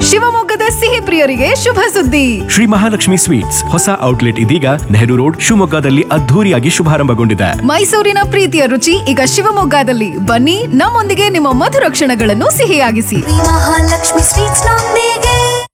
ಶಿವಮೊಗ್ಗದ ಸಿಹಿ ಪ್ರಿಯರಿಗೆ ಶುಭ ಸುದ್ದಿ ಶ್ರೀ ಮಹಾಲಕ್ಷ್ಮಿ ಸ್ವೀಟ್ಸ್ ಹೊಸ ಔಟ್ಲೆಟ್ ಇದೀಗ ನೆಹರು ರೋಡ್ ಶಿವಮೊಗ್ಗದಲ್ಲಿ ಅದ್ಧೂರಿಯಾಗಿ ಶುಭಾರಂಭಗೊಂಡಿದೆ ಮೈಸೂರಿನ ಪ್ರೀತಿಯ ರುಚಿ ಈಗ ಶಿವಮೊಗ್ಗದಲ್ಲಿ ಬನ್ನಿ ನಮ್ಮೊಂದಿಗೆ ನಿಮ್ಮ ಮಧುರ ಕ್ಷಣಗಳನ್ನು ಸಿಹಿಯಾಗಿಸಿ ಮಹಾಲಕ್ಷ್ಮಿ ಸ್ವೀಟ್ಸ್ ನೊಂದಿಗೆ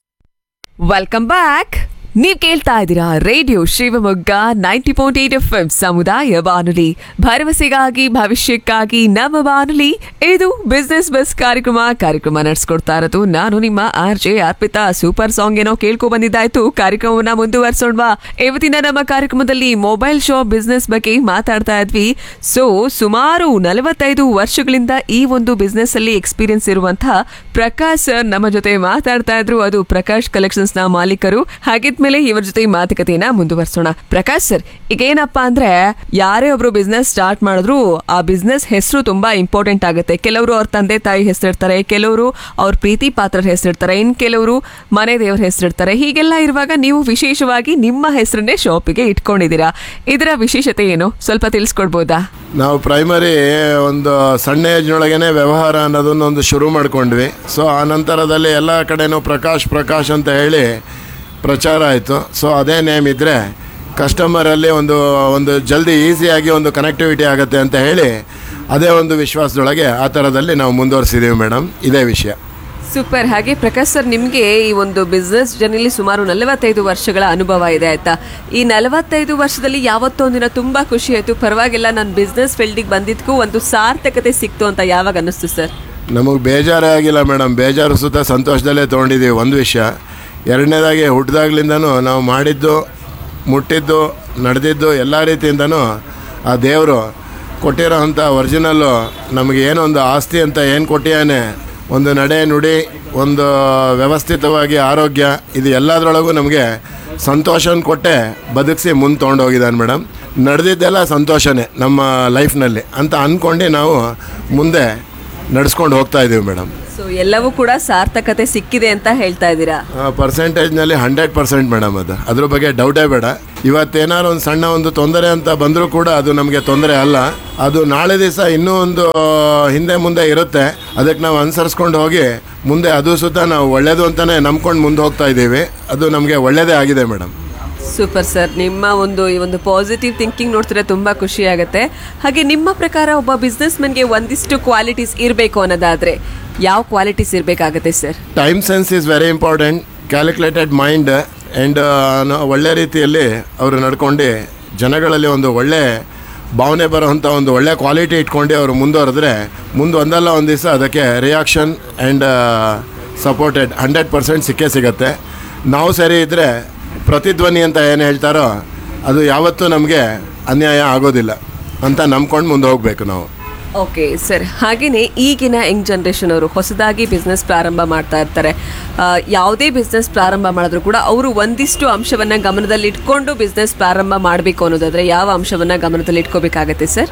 ವೆಲ್ಕಮ್ ಬ್ಯಾಕ್ ನೀವ್ ಕೇಳ್ತಾ ಇದ್ದೀರಾ radio Shivamogga ninety point eight F M ಸಮುದಾಯ ಬಾನುಲಿ ಭರವಸೆಗಾಗಿ ಭವಿಷ್ಯಕ್ಕಾಗಿ ನಮ್ಮ ಬಾನುಲಿ ಇದು ಬಿಸ್ನೆಸ್ ಬಸ್ ಕಾರ್ಯಕ್ರಮ ಕಾರ್ಯಕ್ರಮ ನಡೆಸ್ಕೊಡ್ತಾ ಇರೋದು ನಾನು ನಿಮ್ಮ R J Arpitha super song ಏನೋ ಕೇಳ್ಕೊ ಬಂದಿದ್ದಾಯ್ತು ಕಾರ್ಯಕ್ರಮವನ್ನ ಮುಂದುವರ್ಸೋಣವಾ ಇವತ್ತಿನ ನಮ್ಮ ಕಾರ್ಯಕ್ರಮದಲ್ಲಿ ಮೊಬೈಲ್ ಶಾಪ್ ಬಿಸ್ನೆಸ್ ಬಗ್ಗೆ ಮಾತಾಡ್ತಾ ಇದ್ವಿ ಸೊ ಸುಮಾರು ನಲವತ್ತೈದು ವರ್ಷಗಳಿಂದ ಈ ಒಂದು ಬಿಸ್ನೆಸ್ ಅಲ್ಲಿ ಎಕ್ಸ್ಪೀರಿಯನ್ಸ್ ಇರುವಂತಹ ಪ್ರಕಾಶ್ ಸರ್ ನಮ್ಮ ಜೊತೆ ಮಾತಾಡ್ತಾ ಇದ್ರು ಅದು ಪ್ರಕಾಶ್ ಕಲೆಕ್ಷನ್ಸ್ ನ ಮಾಲೀಕರು ಹಾಗಿದ್ಮೇಲೆ ಇವರ ಜೊತೆ ಈ ಮಾತುಕತೆಯನ್ನ ಮುಂದುವರ್ಸೋಣ ಪ್ರಕಾಶ್ ಸರ್ ಈಗ ಏನಪ್ಪಾ ಅಂದ್ರೆ ಯಾರೇ ಒಬ್ರು ಬಿಸ್ನೆಸ್ ಸ್ಟಾರ್ಟ್ ಮಾಡಿದ್ರು ಆ ಬಿಸ್ನೆಸ್ ಹೆಸರು ತುಂಬಾ ಇಂಪಾರ್ಟೆಂಟ್ ಆಗುತ್ತೆ ಕೆಲವರು ಅವ್ರ ತಂದೆ ತಾಯಿ ಹೆಸರಿಡ್ತಾರೆ ಕೆಲವರು ಅವ್ರ ಪ್ರೀತಿ ಪಾತ್ರರ ಹೆಸರಿಡ್ತಾರೆ ಇನ್ ಕೆಲವರು ಮನೆ ದೇವ್ರ ಹೆಸರಿಡ್ತಾರೆ ಹೀಗೆಲ್ಲ ಇರುವಾಗ ನೀವು ವಿಶೇಷವಾಗಿ ನಿಮ್ಮ ಹೆಸರನ್ನೇ ಶಾಪಿಗೆ ಇಟ್ಕೊಂಡಿದ್ದೀರಾ ಇದರ ವಿಶೇಷತೆ ಏನು ಸ್ವಲ್ಪ ತಿಳಿಸ್ಕೊಡ್ಬೋದಾ ನಾವು ಪ್ರೈಮರಿ ಒಂದು ಸಣ್ಣ ಏಜ್ನೊಳಗೇನೆ ವ್ಯವಹಾರ ಅನ್ನೋದನ್ನೊಂದು ಶುರು ಮಾಡ್ಕೊಂಡ್ವಿ ಸೊ ಆ ನಂತರದಲ್ಲಿ ಎಲ್ಲ ಕಡೆನೂ ಪ್ರಕಾಶ್ ಪ್ರಕಾಶ್ ಅಂತ ಹೇಳಿ ಪ್ರಚಾರ ಆಯಿತು ಸೊ ಅದೇ ನೇಮ್ ಇದ್ದರೆ ಕಸ್ಟಮರಲ್ಲಿ ಒಂದು ಒಂದು ಜಲ್ದಿ ಈಸಿಯಾಗಿ ಒಂದು ಕನೆಕ್ಟಿವಿಟಿ ಆಗುತ್ತೆ ಅಂತ ಹೇಳಿ ಅದೇ ಒಂದು ವಿಶ್ವಾಸದೊಳಗೆ ಆ ಥರದಲ್ಲಿ ನಾವು ಮುಂದುವರಿಸಿದ್ದೀವಿ ಮೇಡಮ್ ಇದೇ ವಿಷಯ ಸೂಪರ್ ಹಾಗೆ ಪ್ರಕಾಶ್ ಸರ್ ನಿಮಗೆ ಈ ಒಂದು ಬಿಸ್ನೆಸ್ ಜರ್ನಿಲಿ ಸುಮಾರು ನಲವತ್ತೈದು ವರ್ಷಗಳ ಅನುಭವ ಇದೆ ಆಯ್ತಾ ಈ ನಲವತ್ತೈದು ವರ್ಷದಲ್ಲಿ ಯಾವತ್ತೊಂದಿನ ತುಂಬಾ ಖುಷಿ ಆಯ್ತು ಪರವಾಗಿಲ್ಲ ನಾನು ಬಿಸ್ನೆಸ್ ಫೀಲ್ಡಿಗೆ ಬಂದಿದ್ದಕ್ಕೂ ಒಂದು ಸಾರ್ಥಕತೆ ಸಿಕ್ತು ಅಂತ ಯಾವಾಗ ಅನ್ನಿಸ್ತು ಸರ್ ನಮಗೆ ಬೇಜಾರೇ ಆಗಿಲ್ಲ ಮೇಡಮ್ ಬೇಜಾರು ಸುತ್ತ ಸಂತೋಷದಲ್ಲೇ ತೊಗೊಂಡಿದ್ದೀವಿ ಒಂದು ವಿಷಯ ಎರಡನೇದಾಗಿ ಹುಟ್ಟಿದಾಗ್ಲಿಂದನೂ ನಾವು ಮಾಡಿದ್ದು ಮುಟ್ಟಿದ್ದು ನಡೆದಿದ್ದು ಎಲ್ಲ ರೀತಿಯಿಂದನೂ ಆ ದೇವರು ಕೊಟ್ಟಿರೋ ಅಂಥ ಒರಿಜಿನಲ್ಲು ನಮಗೆ ಏನೊಂದು ಆಸ್ತಿ ಅಂತ ಏನು ಕೊಟ್ಟಿಯಾನೆ ಒಂದು ನಡೆ ನುಡಿ ಒಂದು ವ್ಯವಸ್ಥಿತವಾಗಿ ಆರೋಗ್ಯ ಇದು ಎಲ್ಲದರೊಳಗೂ ನಮಗೆ ಸಂತೋಷನ ಕೊಟ್ಟೆ ಬದುಕಿಸಿ ಮುಂದೆ ತೊಗೊಂಡೋಗಿದ್ದಾನೆ ಮೇಡಮ್ ನಡೆದಿದ್ದೆಲ್ಲ ಸಂತೋಷನೇ ನಮ್ಮ ಲೈಫ್ನಲ್ಲಿ ಅಂತ ಅಂದ್ಕೊಂಡು ನಾವು ಮುಂದೆ ನಡೆಸ್ಕೊಂಡು ಹೋಗ್ತಾ ಇದ್ದೀವಿ ಮೇಡಮ್ ಸೊ ಎಲ್ಲವೂ ಕೂಡ ಸಾರ್ಥಕತೆ ಸಿಕ್ಕಿದೆ ಅಂತ ಹೇಳ್ತಾ ಇದ್ದೀರಾ ಪರ್ಸೆಂಟೇಜ್ನಲ್ಲಿ ಹಂಡ್ರೆಡ್ ಪರ್ಸೆಂಟ್ ಮೇಡಮ್ ಅದು ಅದ್ರ ಬಗ್ಗೆ ಡೌಟೇ ಬೇಡ ಇವತ್ತೇನಾದ್ರು ಒಂದು ಸಣ್ಣ ಒಂದು ತೊಂದರೆ ಅಂತ ಬಂದರೂ ಕೂಡ ಅದು ನಮಗೆ ತೊಂದರೆ ಅಲ್ಲ ಅದು ನಾಳೆ ದಿವಸ ಇನ್ನೂ ಒಂದು ಹಿಂದೆ ಮುಂದೆ ಇರುತ್ತೆ ಅದಕ್ಕೆ ನಾವು ಅನುಸರಿಸ್ಕೊಂಡು ಹೋಗಿ ಮುಂದೆ ಅದು ಸುತ್ತ ನಾವು ಒಳ್ಳೇದು ಅಂತಲೇ ನಂಬ್ಕೊಂಡು ಮುಂದೆ ಹೋಗ್ತಾ ಇದ್ದೀವಿ ಅದು ನಮಗೆ ಒಳ್ಳೆಯದೇ ಆಗಿದೆ ಮೇಡಮ್ ಸೂಪರ್ ಸರ್ ನಿಮ್ಮ ಒಂದು ಈ ಒಂದು ಪಾಸಿಟಿವ್ ಥಿಂಕಿಂಗ್ ನೋಡ್ತಿದ್ರೆ ತುಂಬಾ ಖುಷಿ ಆಗುತ್ತೆ ಹಾಗೆ ನಿಮ್ಮ ಪ್ರಕಾರ ಒಬ್ಬ ಬಿಸ್ನೆಸ್ ಮನ್ಗೆ ಒಂದಿಷ್ಟು ಕ್ವಾಲಿಟೀಸ್ ಇರಬೇಕು ಅನ್ನೋದಾದ್ರೆ ಯಾವ ಕ್ವಾಲಿಟೀಸ್ ಇರಬೇಕಾಗತ್ತೆ sir time sense is very important calculated mind and ಒಳ್ಳೆ ರೀತಿಯಲ್ಲಿ ಅವರು ನಡ್ಕೊಂಡು ಜನಗಳಲ್ಲಿ ಒಂದು ಒಳ್ಳೆ ಭಾವನೆ ಬರೋವಂಥ ಒಂದು ಒಳ್ಳೆ ಕ್ವಾಲಿಟಿ ಇಟ್ಕೊಂಡು ಅವರು ಮುಂದುವರೆದ್ರೆ ಮುಂದೆ ಒಂದಲ್ಲ ಒಂದು ದಿವಸ ಅದಕ್ಕೆ reaction and supported hundred percent ಸಿಕ್ಕೇ ಸಿಗತ್ತೆ ನಾವು ಸರಿ ಇದ್ದರೆ ಪ್ರತಿಧ್ವನಿ ಅಂತ ಏನು ಹೇಳ್ತಾರೋ ಅದು ಯಾವತ್ತೂ ನಮಗೆ ಅನ್ಯಾಯ ಆಗೋದಿಲ್ಲ ಅಂತ ನಂಬ್ಕೊಂಡು ಮುಂದೆ ಹೋಗಬೇಕು ನಾವು ಓಕೆ ಸರ್ ಹಾಗೆಯೇ ಈಗಿನ ಯಂಗ್ ಜನ್ರೇಷನ್ ಅವರು ಹೊಸದಾಗಿ ಬಿಸ್ನೆಸ್ ಪ್ರಾರಂಭ ಮಾಡ್ತಾ ಇರ್ತಾರೆ ಆ, ಯಾವುದೇ ಬಿಸ್ನೆಸ್ ಪ್ರಾರಂಭ ಮಾಡಿದ್ರು ಕೂಡ ಅವರು ಒಂದಿಷ್ಟು ಅಂಶವನ್ನ ಗಮನದಲ್ಲಿ ಇಟ್ಕೊಂಡು ಬಿಸ್ನೆಸ್ ಪ್ರಾರಂಭ ಮಾಡಬೇಕು ಅನ್ನೋದಾದ್ರೆ ಯಾವ ಅಂಶವನ್ನ ಗಮನದಲ್ಲಿ ಇಟ್ಕೋಬೇಕಾಗತ್ತೆ ಸರ್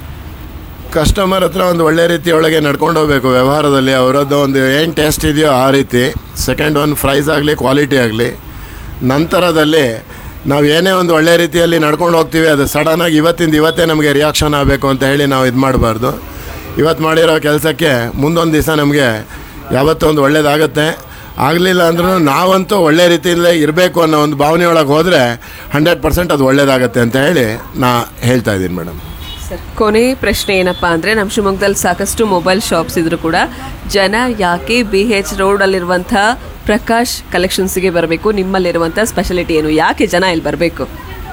ಕಸ್ಟಮರ್ ಹತ್ರ ಒಂದು ಒಳ್ಳೆ ರೀತಿ ಒಳಗೆ ನಡ್ಕೊಂಡು ಹೋಗ್ಬೇಕು ವ್ಯವಹಾರದಲ್ಲಿ ಅವರದ್ದು ಒಂದು ಏನು ಟೇಸ್ಟ್ ಇದೆಯೋ ಆ ರೀತಿ ಸೆಕೆಂಡ್ ಒನ್ ಪ್ರೈಸ್ ಆಗಲಿ ಕ್ವಾಲಿಟಿ ಆಗಲಿ ನಂತರದಲ್ಲಿ ನಾವು ಏನೇ ಒಂದು ಒಳ್ಳೆ ರೀತಿಯಲ್ಲಿ ನಡ್ಕೊಂಡು ಹೋಗ್ತೀವಿ ಅದು ಸಡನ್ನಾಗಿ ಇವತ್ತಿಂದ ಇವತ್ತೇ ನಮಗೆ ರಿಯಾಕ್ಷನ್ ಆಗಬೇಕು ಅಂತ ಹೇಳಿ ನಾವು ಇದು ಮಾಡಬಾರ್ದು ಇವತ್ತು ಮಾಡಿರೋ ಕೆಲಸಕ್ಕೆ ಮುಂದೊಂದು ದಿವಸ ನಮಗೆ ಯಾವತ್ತೂ ಒಂದು ಒಳ್ಳೇದಾಗುತ್ತೆ ಆಗಲಿಲ್ಲ ಅಂದ್ರೂ ನಾವಂತೂ ಒಳ್ಳೆ ರೀತಿಯಲ್ಲೇ ಇರಬೇಕು ಅನ್ನೋ ಒಂದು ಭಾವನೆ ಒಳಗೆ ಹೋದರೆ ಹಂಡ್ರೆಡ್ ಪರ್ಸೆಂಟ್ ಅದು ಒಳ್ಳೇದಾಗತ್ತೆ ಅಂತ ಹೇಳಿ ನಾ ಹೇಳ್ತಾ ಇದ್ದೀನಿ ಮೇಡಮ್ ಸರ್ ಕೊನೆ ಪ್ರಶ್ನೆ ಏನಪ್ಪಾ ಅಂದ್ರೆ ನಮ್ಮ ಶಿವಮೊಗ್ಗದಲ್ಲಿ ಸಾಕಷ್ಟು ಮೊಬೈಲ್ ಶಾಪ್ಸ್ ಇದ್ರು ಕೂಡ ಜನ ಯಾಕೆ ಬಿ ಎಚ್ ರೋಡಲ್ಲಿರುವಂಥ ಪ್ರಕಾಶ್ ಕಲೆಕ್ಷನ್ಸ್ಗೆ ಬರಬೇಕು ನಿಮ್ಮಲ್ಲಿರುವಂಥ ಸ್ಪೆಷಾಲಿಟಿ ಏನು ಯಾಕೆ ಜನ ಇಲ್ಲಿ ಬರಬೇಕು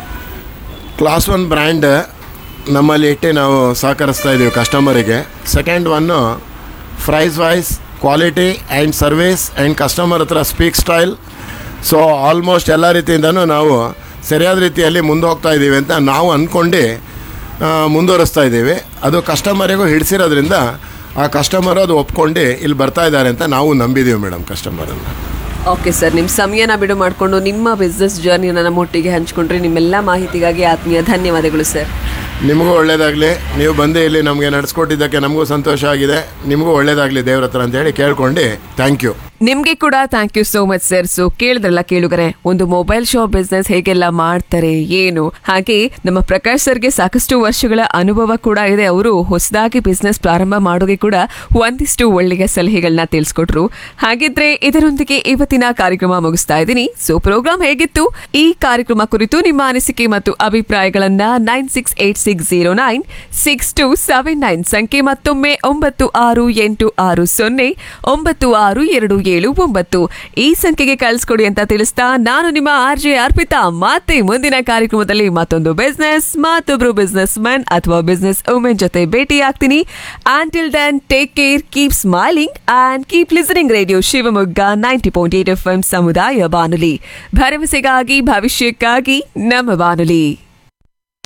ಕ್ಲಾಸ್ ಒನ್ ಬ್ರ್ಯಾಂಡ್ ನಮ್ಮಲ್ಲಿ ಇಟ್ಟು ನಾವು ಸಹಕರಿಸ್ತಾ ಇದ್ದೀವಿ ಕಸ್ಟಮರಿಗೆ second one price wise quality and service and customer ಹತ್ರ ಸ್ಪೀಕ್ ಸ್ಟೈಲ್ ಸೊ ಆಲ್ಮೋಸ್ಟ್ ಎಲ್ಲ ರೀತಿಯಿಂದನೂ ನಾವು ಸರಿಯಾದ ರೀತಿಯಲ್ಲಿ ಮುಂದೆ ಹೋಗ್ತಾ ಇದ್ದೀವಿ ಅಂತ ನಾವು ಅಂದ್ಕೊಂಡು ಆ, ಮುಂದುವರಿಸ್ತಾ ಇದ್ದೀವಿ ಅದು ಕಸ್ಟಮರಿಗೂ ಹಿಡಿಸಿರೋದ್ರಿಂದ ಆ ಕಸ್ಟಮರು ಅದು ಒಪ್ಕೊಂಡು ಇಲ್ಲಿ ಬರ್ತಾ ಇದ್ದಾರೆ ಅಂತ ನಾವು ನಂಬಿದ್ದೀವಿ ಮೇಡಮ್ ಕಸ್ಟಮರನ್ನು ಓಕೆ ಸರ್ ನಿಮ್ಮ ಸಮಯನ ಬಿಡು ಮಾಡಿಕೊಂಡು ನಿಮ್ಮ ಬಿಸ್ನೆಸ್ ಜರ್ನಿನ ನಮ್ಮೊಟ್ಟಿಗೆ ಹಂಚ್ಕೊಂಡ್ರೆ ನಿಮ್ಮೆಲ್ಲ ಮಾಹಿತಿಗಾಗಿ ಆತ್ಮೀಯ ಧನ್ಯವಾದಗಳು ಸರ್ ನಿಮಗೂ ಒಳ್ಳೇದಾಗಲಿ ನೀವು ಬಂದು ಇಲ್ಲಿ ನಮಗೆ ನಡೆಸ್ಕೊಟ್ಟಿದ್ದಕ್ಕೆ ನಮಗೂ ಸಂತೋಷ ಆಗಿದೆ ನಿಮಗೂ ಒಳ್ಳೇದಾಗಲಿ ದೇವ್ರ ಹತ್ರ ಅಂತೇಳಿ ಕೇಳ್ಕೊಂಡು ಥ್ಯಾಂಕ್ ಯು ನಿಮ್ಗೆ ಕೂಡ thank you so much sir so ಕೇಳಿದ್ರಲ್ಲ ಕೇಳುಗರೆ ಒಂದು ಮೊಬೈಲ್ ಶಾಪ್ ಬಿಸ್ನೆಸ್ ಹೇಗೆಲ್ಲ ಮಾಡ್ತಾರೆ ಏನು ಹಾಗೆ ನಮ್ಮ ಪ್ರಕಾಶ್ ಸರ್ಗೆ ಸಾಕಷ್ಟು ವರ್ಷಗಳ ಅನುಭವ ಕೂಡ ಇದೆ ಅವರು ಹೊಸದಾಗಿ ಬಿಸ್ನೆಸ್ ಪ್ರಾರಂಭ ಮಾಡೋಕೆ ಕೂಡ ಒಂದಿಷ್ಟು ಒಳ್ಳೆಯ ಸಲಹೆಗಳನ್ನ ತಿಳಿಸ್ಕೊಟ್ರು ಹಾಗಿದ್ರೆ ಇದರೊಂದಿಗೆ ಇವತ್ತಿನ ಕಾರ್ಯಕ್ರಮ ಮುಗಿಸ್ತಾ ಇದ್ದೀನಿ ಸೊ ಪ್ರೋಗ್ರಾಮ್ ಹೇಗಿತ್ತು ಈ ಕಾರ್ಯಕ್ರಮ ಕುರಿತು ನಿಮ್ಮ ಅನಿಸಿಕೆ ಮತ್ತು ಅಭಿಪ್ರಾಯಗಳನ್ನ nine six eight six zero nine six two seven nine ಸಂಖ್ಯೆ ಮತ್ತೊಮ್ಮೆ ಒಂಬತ್ತು ಆರು ಎಂಟು ಆರು ಸೊನ್ನೆ ಒಂಬತ್ತು ಆರು ಎರಡು ಏಳು ಒಂಬತ್ತು ಈ ಸಂಖ್ಯೆಗೆ ಕಳಿಸ್ಕೊಡಿ ಅಂತ ತಿಳಿಸ್ತಾ ನಾನು ನಿಮ್ಮ ಆರ್ ಜೆ ಅರ್ಪಿತಾ ಮತ್ತೆ ಮುಂದಿನ ಕಾರ್ಯಕ್ರಮದಲ್ಲಿ ಮತ್ತೊಂದು ಬಿಸ್ನೆಸ್ ಮತ್ತೊಬ್ರು ಬಿಸ್ನೆಸ್ ಮ್ಯಾನ್ ಅಥವಾ ಬಿಸ್ನೆಸ್ ವುಮೆನ್ ಜೊತೆ ಭೇಟಿ ಆಗ್ತೀನಿ until then take care keep smiling and keep listening radio Shivamogga ninety point eight F M ಸಮುದಾಯ ಬಾನುಲಿ ಭರವಸೆಗಾಗಿ ಭವಿಷ್ಯಕ್ಕಾಗಿ ನಮ್ಮ ಬಾನುಲಿ